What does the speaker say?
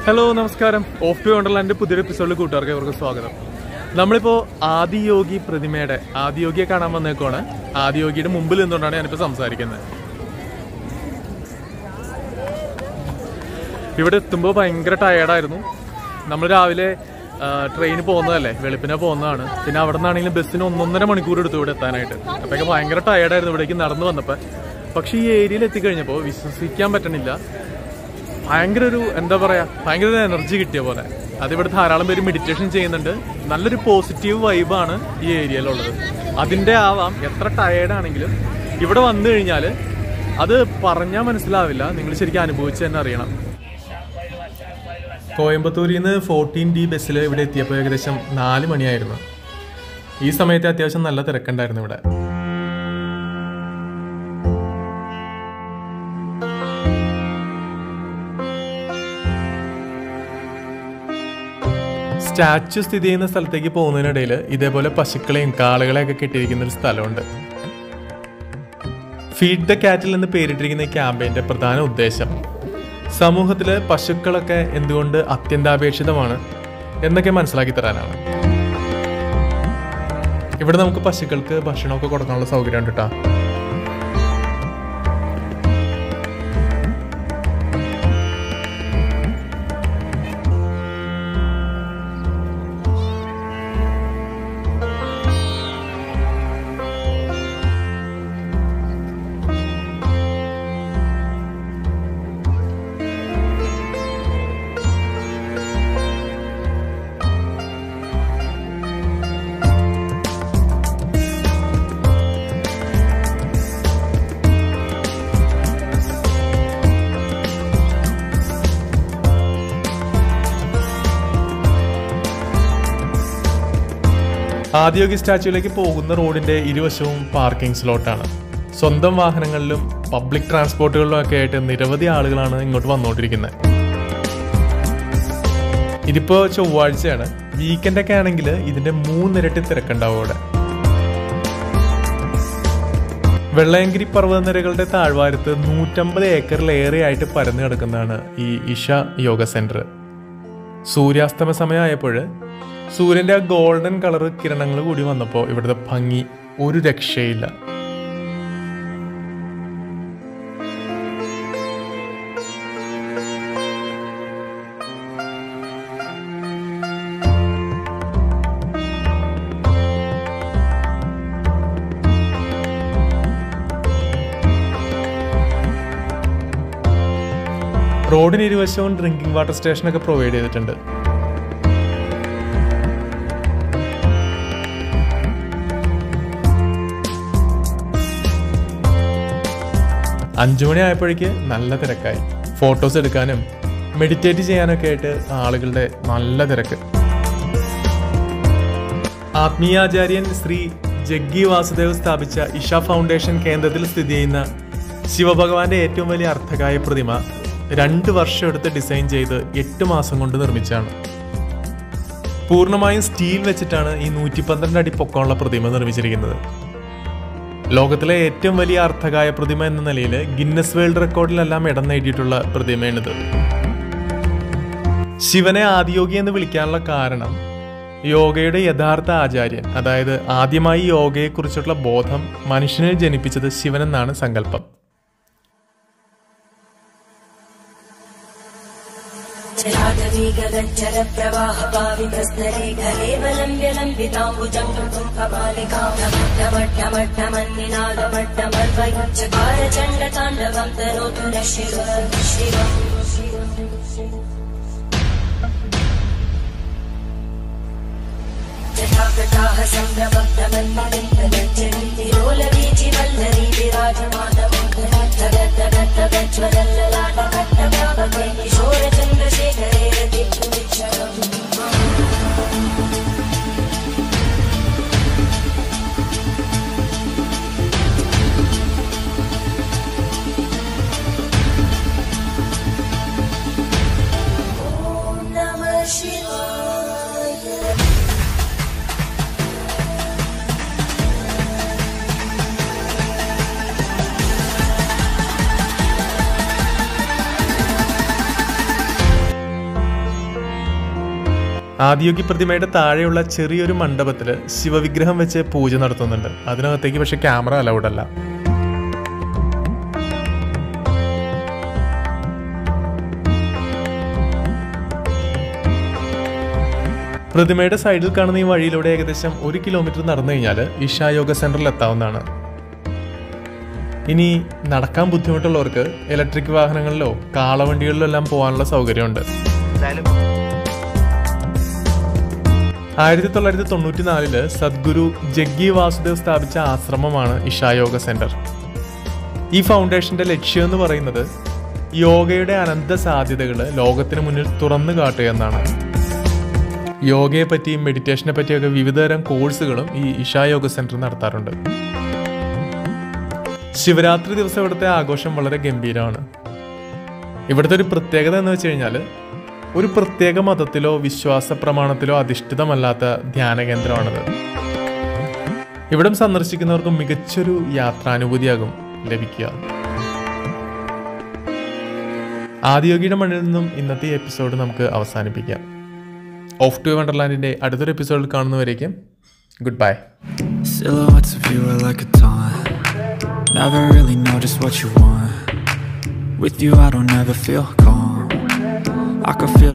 Hello നമസ്കാരം of two Wonderland പുതിയൊരു എപ്പിസോഡിൽ കൂട്ടുകാർക്ക് ഇവർക്ക് സ്വാഗതം നമ്മളിപ്പോൾ ആദിയോഗി പ്രതിമയുടെ ആദിയോഗിയെ കാണാൻ വന്നേക്കുവാണ് ആദിയോഗിയുടെ മുമ്പിൽ നിന്നുകൊണ്ടാണ് ഞാനിപ്പോൾ സംസാരിക്കുന്നത് ഇവിടെ എത്തുമ്പോൾ ഭയങ്കര ടയേർഡായിരുന്നു നമ്മൾ രാവിലെ ട്രെയിന് പോകുന്നതല്ലേ വെളുപ്പിനെ പോകുന്നതാണ് പിന്നെ അവിടെ നിന്നാണെങ്കിലും ബസ്സിന് ഒന്നൊന്നര മണിക്കൂർ എടുത്തു ഇവിടെ എത്താനായിട്ട് അപ്പോഴൊക്കെ ഭയങ്കര ടയേർഡായിരുന്നു ഇവിടേക്ക് നടന്നു വന്നപ്പോൾ പക്ഷേ ഈ ഏരിയയിൽ എത്തിക്കഴിഞ്ഞപ്പോൾ വിശ്വസിക്കാൻ പറ്റണില്ല ഭയങ്കര ഒരു എന്താ പറയാ ഭയങ്കര ഒരു എനർജി കിട്ടിയ പോലെ അതിവിടെ ധാരാളം പേര് മെഡിറ്റേഷൻ ചെയ്യുന്നുണ്ട് നല്ലൊരു പോസിറ്റീവ് വൈബാണ് ഈ ഏരിയയിലുള്ളത് അതിന്റെ ആവാം എത്ര ടയേർഡ് ആണെങ്കിലും ഇവിടെ വന്നു കഴിഞ്ഞാൽ അത് പറഞ്ഞാൽ മനസ്സിലാവില്ല നിങ്ങൾ ശരിക്കും അനുഭവിച്ച് തന്നെ അറിയണം കോയമ്പത്തൂരിൽ നിന്ന് ഫോർട്ടീൻ ഡി ബസ്സിൽ ഇവിടെ എത്തിയപ്പോൾ ഏകദേശം നാല് മണിയായിരുന്നു ഈ സമയത്ത് അത്യാവശ്യം നല്ല തിരക്കുണ്ടായിരുന്നു ഇവിടെ സ്റ്റാച്ചു സ്ഥിതി ചെയ്യുന്ന സ്ഥലത്തേക്ക് പോകുന്നതിനിടയിൽ ഇതേപോലെ പശുക്കളെയും കാളുകളെയൊക്കെ കെട്ടിയിരിക്കുന്ന ഒരു സ്ഥലമുണ്ട് ഫീഡ് ദ കാറ്റിൽ എന്ന് പേരിട്ടിരിക്കുന്ന ഈ ക്യാമ്പയിന്റെ പ്രധാന ഉദ്ദേശം സമൂഹത്തില് പശുക്കളൊക്കെ എന്തുകൊണ്ട് അത്യന്താപേക്ഷിതമാണ് എന്നൊക്കെ മനസ്സിലാക്കി തരാനാണ് ഇവിടെ നമുക്ക് പശുക്കൾക്ക് ഭക്ഷണമൊക്കെ കൊടുക്കാനുള്ള സൗകര്യം ഉണ്ട് കേട്ടോ ആദ്യോഗി സ്റ്റാച്യൂലേക്ക് പോകുന്ന റോഡിന്റെ ഇരുവശവും പാർക്കിംഗ് സ്ലോട്ടാണ് സ്വന്തം വാഹനങ്ങളിലും പബ്ലിക് ട്രാൻസ്പോർട്ടുകളിലും ഒക്കെ ആയിട്ട് നിരവധി ആളുകളാണ് ഇങ്ങോട്ട് വന്നുകൊണ്ടിരിക്കുന്നത് ഇതിപ്പോ ചൊവ്വാഴ്ചയാണ് വീക്കെൻഡ് ഒക്കെ ആണെങ്കിൽ ഇതിന്റെ മൂന്നിരട്ടി തിരക്കുണ്ടാവും അവിടെ വെള്ളയങ്കിരി പർവ്വതനിരകളുടെ താഴ്വാരത്ത് നൂറ്റമ്പത് ഏക്കറിലേറെ ആയിട്ട് പരന്നു കിടക്കുന്നതാണ് ഈ ഇഷ യോഗ സെന്റർ സൂര്യാസ്തമ സമയമായപ്പോൾ സൂര്യന്റെ ആ ഗോൾഡൻ കളർ കിരണങ്ങൾ കൂടി വന്നപ്പോൾ ഇവിടുത്തെ ഭംഗി ഒരു രക്ഷയില്ല റോഡിന് ഇരുവശവും ഡ്രിങ്കിംഗ് വാട്ടർ സ്റ്റേഷനൊക്കെ പ്രൊവൈഡ് ചെയ്തിട്ടുണ്ട് അഞ്ചു മണി ആയപ്പോഴേക്ക് നല്ല തിരക്കായി ഫോട്ടോസ് എടുക്കാനും മെഡിറ്റേറ്റ് ചെയ്യാനൊക്കെ ആയിട്ട് ആളുകളുടെ നല്ല തിരക്ക് ആത്മീയാചാര്യൻ ശ്രീ ജഗ്ഗി വാസുദേവ് സ്ഥാപിച്ച ഇഷ ഫൗണ്ടേഷൻ കേന്ദ്രത്തിൽ സ്ഥിതി ചെയ്യുന്ന ശിവഭഗവാന്റെ ഏറ്റവും വലിയ അർത്ഥകായ പ്രതിമ രണ്ട് വർഷം എടുത്ത് ഡിസൈൻ ചെയ്ത് എട്ട് മാസം കൊണ്ട് നിർമ്മിച്ചാണ് പൂർണ്ണമായും സ്റ്റീൽ വെച്ചിട്ടാണ് ഈ നൂറ്റി പന്ത്രണ്ട് അടി പൊക്കമുള്ള പ്രതിമ നിർമ്മിച്ചിരിക്കുന്നത് ലോകത്തിലെ ഏറ്റവും വലിയ അർത്ഥകായ പ്രതിമ എന്ന നിലയിൽ ഗിന്നസ് വേൾഡ് റെക്കോർഡിലെല്ലാം ഇടം നേടിയിട്ടുള്ള പ്രതിമയാണിത് ശിവനെ ആദിയോഗി എന്ന് വിളിക്കാനുള്ള കാരണം യോഗയുടെ യഥാർത്ഥ ആചാര്യൻ അതായത് ആദ്യമായി യോഗയെക്കുറിച്ചുള്ള ബോധം മനുഷ്യനെ ജനിപ്പിച്ചത് ശിവനെന്നാണ് സങ്കല്പം जलागवीगगज्जल प्रवाह पावितस्तरे कलेवलम्ब्य लम्बिताम्बुजं कुम्भपालिकामट्टमट्टमन्निनादमट्टमर्वयुच्चकार चण्डताण्डवं तरोतु न शिव जटाकटाः सम्भ्रमग्धमन्मलिन्दगज्जलितिरोलवीचि वल्लरी विराजमानमोहनत्तगत्तगत्तगज्ज्वलल्ललाटकट्टभावके किशोरचन्द्रशेखरे रतिक्षुमिच्छरम् ॐ नमः शिवाय ആദിയോഗി പ്രതിമയുടെ താഴെയുള്ള ചെറിയൊരു മണ്ഡപത്തിൽ ശിവവിഗ്രഹം വെച്ച് പൂജ നടത്തുന്നുണ്ട് അതിനകത്തേക്ക് പക്ഷെ ക്യാമറ അലൗഡ് അല്ല പ്രതിമയുടെ സൈഡിൽ കാണുന്ന ഈ വഴിയിലൂടെ ഏകദേശം ഒരു കിലോമീറ്റർ നടന്നു കഴിഞ്ഞാൽ ഇഷായോഗ സെന്ററിൽ എത്താവുന്നതാണ് ഇനി നടക്കാൻ ബുദ്ധിമുട്ടുള്ളവർക്ക് ഇലക്ട്രിക് വാഹനങ്ങളിലോ കാളവണ്ടികളിലോ എല്ലാം പോകാനുള്ള സൗകര്യമുണ്ട് ആയിരത്തി തൊള്ളായിരത്തി തൊണ്ണൂറ്റി നാലില് സദ്ഗുരു ജഗ്ഗി വാസുദേവ് സ്ഥാപിച്ച ആശ്രമമാണ് ഇഷായോഗ സെന്റർ ഈ ഫൗണ്ടേഷന്റെ ലക്ഷ്യം എന്ന് പറയുന്നത് യോഗയുടെ അനന്ത സാധ്യതകൾ ലോകത്തിന് മുന്നിൽ തുറന്നു കാട്ടുക എന്നാണ് യോഗയെ പറ്റിയും മെഡിറ്റേഷനെ പറ്റിയൊക്കെ വിവിധതരം കോഴ്സുകളും ഈ ഇഷായോഗ സെന്റർ നടത്താറുണ്ട് ശിവരാത്രി ദിവസം ഇവിടുത്തെ ആഘോഷം വളരെ ഗംഭീരമാണ് ഇവിടുത്തെ ഒരു പ്രത്യേകത എന്ന് വെച്ച് കഴിഞ്ഞാൽ ഒരു പ്രത്യേക മതത്തിലോ വിശ്വാസ പ്രമാണത്തിലോ അധിഷ്ഠിതമല്ലാത്ത ധ്യാന കേന്ദ്രമാണിത് ഇവിടം സന്ദർശിക്കുന്നവർക്ക് മികച്ചൊരു യാത്രാനുഭൂതിയാകും ലഭിക്കുക ആദിയോഗിയുടെ മണ്ണിൽ നിന്നും ഇന്നത്തെ ഈ എപ്പിസോഡ് നമുക്ക് അവസാനിപ്പിക്കാം ഓഫ് ടു വണ്ടർലാൻഡിന്റെ അടുത്തൊരു എപ്പിസോഡിൽ കാണുന്നവരേക്കും good bye Silhouettes of you are like a taunt. Never really know just what you want. With you, I don't ever feel calm. I could feel.